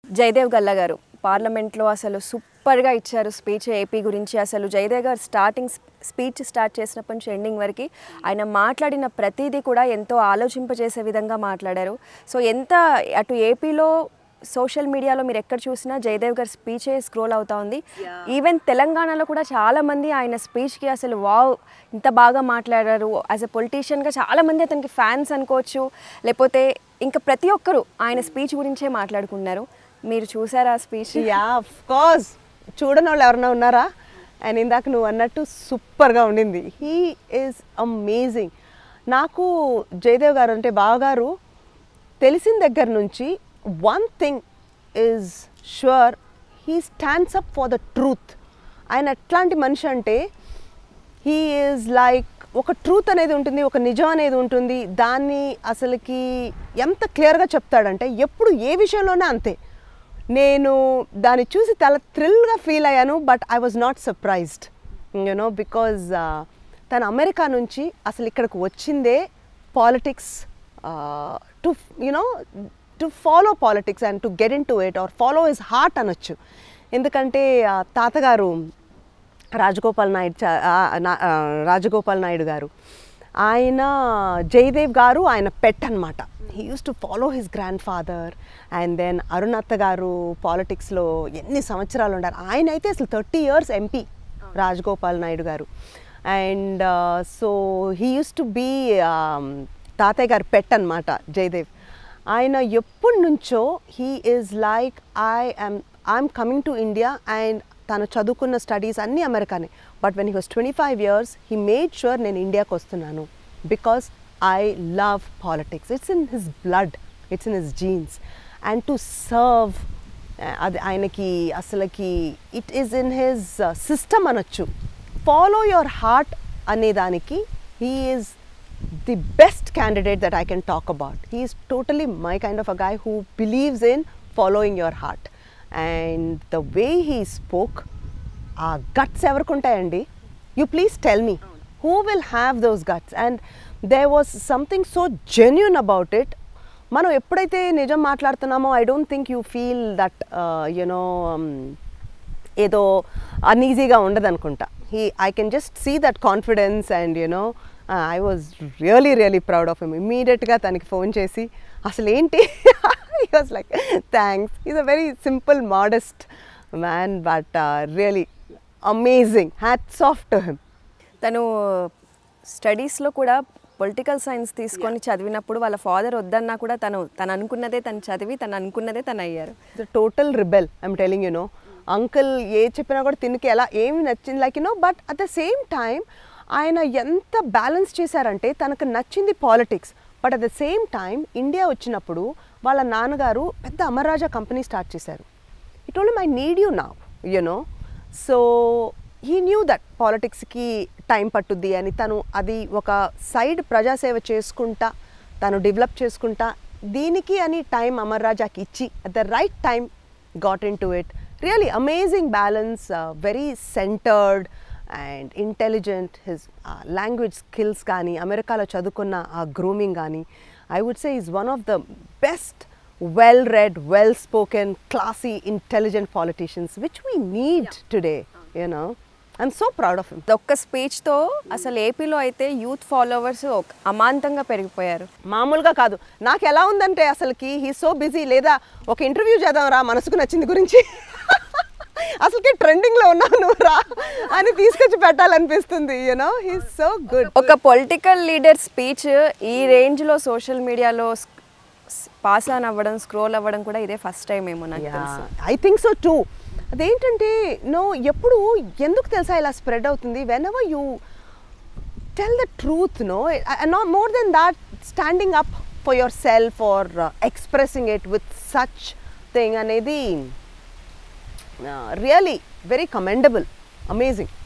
జయదేవ్ గల్లా గారు పార్లమెంట్లో అసలు సూపర్గా ఇచ్చారు స్పీచ్ ఏపీ గురించి అసలు జయదేవ్ గారు స్టార్టింగ్ స్పీచ్ స్టార్ట్ చేసినప్పటి నుంచి ఎండింగ్ వరకు ఆయన మాట్లాడిన ప్రతిదీ కూడా ఎంతో ఆలోచింపజేసే విధంగా మాట్లాడారు సో ఎంత అటు ఏపీలో సోషల్ మీడియాలో మీరు ఎక్కడ చూసినా జయదేవ్ గారి స్పీచే స్క్రోల్ అవుతా ఉంది ఈవెన్ తెలంగాణలో కూడా చాలామంది ఆయన స్పీచ్కి అసలు వావ్ ఇంత బాగా మాట్లాడారు యాజ్ ఎ పొలిటీషియన్గా చాలామంది అతనికి ఫ్యాన్స్ అనుకోవచ్చు లేకపోతే ఇంకా ప్రతి ఒక్కరూ ఆయన స్పీచ్ గురించే మాట్లాడుకున్నారు మీరు చూసారా ఆ స్పీచ్ యా ఆఫ్ కోర్స్ చూడని వాళ్ళు ఎవరైనా ఉన్నారా అండ్ ఇందాక నువ్వు అన్నట్టు సూపర్గా ఉండింది హీ ఈజ్ అమేజింగ్ నాకు జయదేవ్ గారు అంటే బావగారు తెలిసిన దగ్గర నుంచి one thing is sure he stands up for the truth ఆయన ఎట్లాంటి మనిషి అంటే హీ ఈజ్ లైక్ ఒక ట్రూత్ అనేది ఉంటుంది ఒక నిజం అనేది ఉంటుంది దాన్ని అసలుకి ఎంత క్లియర్గా చెప్తాడంటే ఎప్పుడు ఏ విషయంలోనే అంతే నేను దాన్ని చూసి చాలా థ్రిల్గా ఫీల్ అయ్యాను but I was not surprised you know because తను అమెరికా నుంచి అసలు ఇక్కడికి వచ్చిందే politics to you know to follow politics and to get into it or follow his heart అనొచ్చు ఎందుకంటే ఆ, తాతగారు రాజగోపాల్ నాయుడు చా- ఆ, నా- ఆ, రాజగోపాల్ నాయుడు గారు ఆయన జయదేవ్ గారు ఆయన పెట్ అనమాట he uses to follow his grandfather and then అరుణత్త గారు పాలిటిక్స్లో ఎన్ని సంవత్సరాలు ఉండారు ఆయన అయితే అసలు thirty years MP Rajagopal Naidu గారు and so he uses to be తాతయ్య గారు పెట్ అనమాట జయదేవ్ ఆయన ఎప్పటి నుంచో he is like I am I'm coming to India and తను చదువుకున్న స్టడీస్ అన్నీ అమెరికానే but when he was twenty five years he made sure నేను ఇండియాకి వస్తున్నాను because I love politics it's in his blood it's in his genes and to serve అది ఆయనకి అసలుకి it is in his system అనొచ్చు follow your heart అనే దానికి he is the best candidate that I can talk about. He is totally my kind of a guy who believes in following your heart. And the way he spoke, ఆ guts ఎవరికి ఉంటాయండి you please tell me who will have those guts and they was something so genuine about it మనం ఎప్పుడైతే నిజం మాట్లాడుతున్నామో I don't think you feel that you know ఏదో అన్ఈజీగా ఉండదు అనుకుంటా he I can just see that confidence and you know I was really really proud of him ఇమీడియట్గా తనకి ఫోన్ చేసి అసలు ఏంటి he was like thanks is a very simple modest man but really amazing hats off to him తను స్టడీస్లో కూడా political science తీసుకొని చదివినప్పుడు వాళ్ళ ఫాదర్ వద్దన్నా కూడా తను తను అనుకున్నదే తను చదివి తను అనుకున్నదే తను అయ్యారు the total rebel I'm telling you know uncle ఏ చెప్పినా కూడా తినికి ఎలా ఏమి నచ్చింది like you know but at the same time ఆయన ఎంత బ్యాలెన్స్ చేశారంటే తనకు నచ్చింది politics but at the same time India వచ్చినప్పుడు వాళ్ళ నాన్నగారు పెద్ద అమర్రాజా కంపెనీ స్టార్ట్ చేశారు it only my need you నా you know so he knew that పాలిటిక్స్కి time పట్టుద్ది అని తను అది ఒక సైడ్ ప్రజాసేవ చేసుకుంటా తను డెవలప్ చేసుకుంటా దీనికి అని టైం అమర్ రాజాకి ఇచ్చి at the right time got into it really amazing balance very centred and intelligent his language skills కానీ అమెరికాలో చదువుకున్న ఆ గ్రూమింగ్ కానీ I would say is one of the best well read, well spoken, classy, intelligent politicians, which we need today, you know. I'm so proud of him. ఒక్క స్పీచ్తో అసలు ఏపీలో అయితే youth followers అమాంతంగా పెరిగిపోయారు మామూలుగా కాదు నాకు ఎలా ఉందంటే అసలుకి హీ సో బిజీ లేదా ఒక ఇంటర్వ్యూ చేద్దాం రా మనసుకు నచ్చింది గురించి అసలుకి ట్రెండింగ్లో ఉన్నావు నువ్వు రా అని తీసుకొచ్చి పెట్టాలనిపిస్తుంది యూనో హీ సో గుడ్ ఒక పొలిటికల్ లీడర్ స్పీచ్ ఈ రేంజ్లో సోషల్ మీడియాలో పాస్ ఆన్ అవ్వడం స్క్రోల్ అవ్వడం కూడా ఇదే ఫస్ట్ టైం ఏమో నాకు తెలుసు ఐ థింక్ సో టూ అదేంటంటే నో ఎప్పుడు ఎందుకు తెలుసా ఇలా స్ప్రెడ్ అవుతుంది whenever you tell the truth no not more than that standing up for yourself or expressing it with such thing అనేది రియలీ వెరీ కమెండబుల్ అమేజింగ్